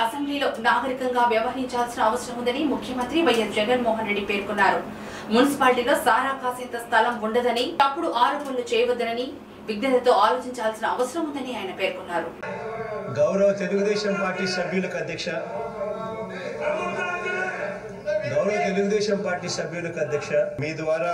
అసెంబ్లీలో నాగరికంగా వ్యవహరించాల్సిన అవసరం ఉందని ముఖ్యమంత్రి వైఎస్ జగన్మోహన్ రెడ్డి పేర్కొన్నారు మున్సిపాలిటీలో సారా కాసేంత స్థలం ఉండదని తప్పుడు ఆరోపణలు చేయవద్దనని విజ్ఞతతో ఆలోచించాల్సిన అవసరం ఉందని ఆయన పేర్కొన్నారు గౌరవ తెలుగుదేశం పార్టీ సభ్యులకు అధ్యక్ష గౌరవ తెలుగుదేశం పార్టీ సభ్యులకు అధ్యక్ష మీ ద్వారా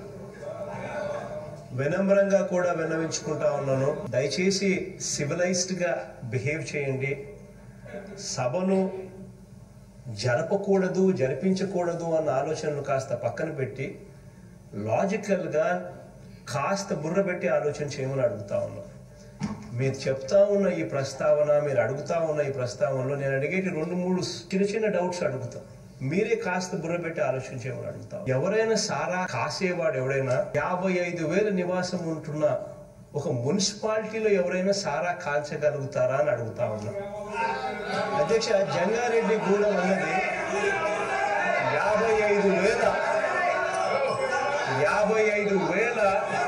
వినమ్రంగా కూడా విన్నవించుకుంటా ఉన్నాను దయచేసి సివిలైజ్డ్ గా బిహేవ్ చేయండి సభను జరపకూడదు జరిపించకూడదు అన్న ఆలోచనను కాస్త పక్కన పెట్టి లాజికల్ గా కాస్త బుర్ర పెట్టి ఆలోచన చేయమని అడుగుతా ఉన్నాను మీరు చెప్తా ఉన్న ఈ ప్రస్తావన మీరు అడుగుతా ఉన్న ఈ ప్రస్తావనలో నేను అడిగేటి రెండు మూడు చిన్న చిన్న డౌట్స్ అడుగుతా మీరే కాస్త బుర్ర పెట్టి ఆలోచన చేయమని అడుగుతాం ఎవరైనా సారా కాసేవాడు ఎవడైనా యాభై ఐదు వేల నివాసం ఉంటున్న ఒక మున్సిపాలిటీలో ఎవరైనా సారా కాల్చగలుగుతారా అని అడుగుతా ఉన్నా అధ్యక్ష జంగారెడ్డి గూడెం అన్నది యాభై ఐదు వేల యాభై ఐదు వేల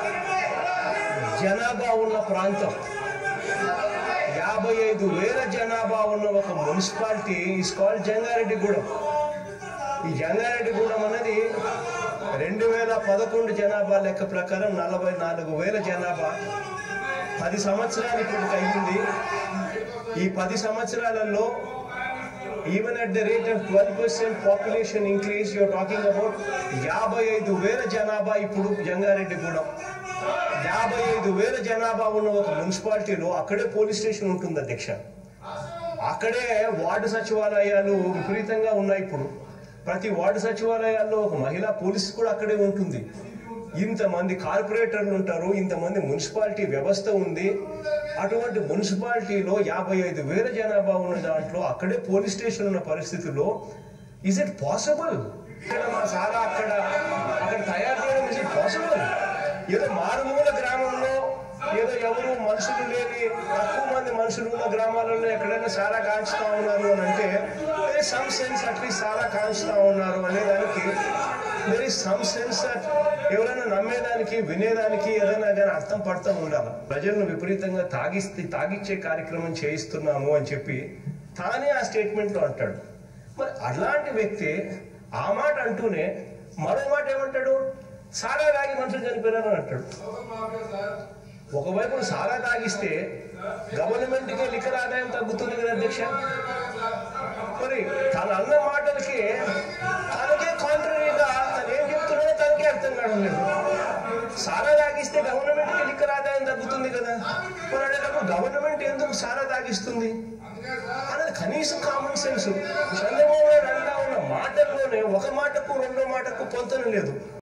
జనాభా ఉన్న ప్రాంతం యాభై ఐదు వేల జనాభా ఉన్న ఒక మున్సిపాలిటీ ఈస్ కాల్డ్ జంగారెడ్డిగూడెం ఈ జంగారెడ్డిగూడెం అనేది రెండు వేల పదకొండు జనాభా లెక్క ప్రకారం నలభై నాలుగు వేల జనాభా పది సంవత్సరాలు ఇప్పటికి అయింది ఈ పది సంవత్సరాలలో even at the rate of twelve percent population increase you're talking about యాభై ఐదు వేల జనాభా ఇప్పుడు జంగారెడ్డిగూడెం యాభై ఐదు వేల జనాభా ఉన్న ఒక మున్సిపాలిటీలో అక్కడే పోలీస్ స్టేషన్ ఉంటుంది అధ్యక్ష అక్కడే వార్డు సచివాలయాలు విపరీతంగా ఉన్నాయి ఇప్పుడు ప్రతి వార్డు సచివాలయాల్లో ఒక మహిళా పోలీస్ కూడా అక్కడే ఉంటుంది ఇంతమంది కార్పొరేటర్లు ఉంటారు ఇంతమంది మున్సిపాలిటీ వ్యవస్థ ఉంది అటువంటి మున్సిపాలిటీలో యాభై ఐదు వేల జనాభా ఉన్న దాంట్లో అక్కడే పోలీస్ స్టేషన్ ఉన్న పరిస్థితుల్లో ఇస్ ఇట్ పాసిబుల్ ఇక్కడ మా సారా అక్కడ అక్కడ తయారు చేయడం ఇస్ ఇట్ పాసిబుల్ ఏదో మారుమూల గ్రామంలో ఏదో ఎవరు మనుషులు లేని తక్కువ మంది మనుషులు ఉన్న గ్రామాలలో ఎక్కడైనా సారా కాంచుతా ఉన్నారు అని అంటే there is some sense at least సారా కాంచుతా ఉన్నారు అనేదానికి there is some సెన్స్ ఎవరైనా నమ్మేదానికి వినేదానికి ఏదైనా కానీ అర్థం పడతాం ఉండాలి ప్రజలను విపరీతంగా తాగిస్తే తాగిచ్చే కార్యక్రమం చేయిస్తున్నాము అని చెప్పి తానే ఆ స్టేట్మెంట్ లో అంటాడు మరి అలాంటి వ్యక్తి ఆ మాట అంటూనే మరో మాట ఏమంటాడు సారా తాగి మనుషులు చనిపోయినారు అని అంటాడు ఒకవైపు సారా తాగిస్తే గవర్నమెంట్కి లిక్కర్ ఆదాయం తగ్గుతుంది కదా అధ్యక్ష మరి తన అన్న మాటలకి తనకే కాంట్రరీగా తను ఏం చెప్తున్నాడో తనకే అర్థం కావడం లేదు సారా తాగిస్తే గవర్నమెంట్కి లిక్కర్ ఆదాయం తగ్గుతుంది కదా మరి అనేటప్పుడు గవర్నమెంట్ ఎందుకు సారా తాగిస్తుంది అనేది కనీసం కామన్ సెన్స్ చంద్రబాబు నాయుడు అంటా ఉన్న మాటల్లోనే ఒక మాటకు రెండో మాటకు పొంతన లేదు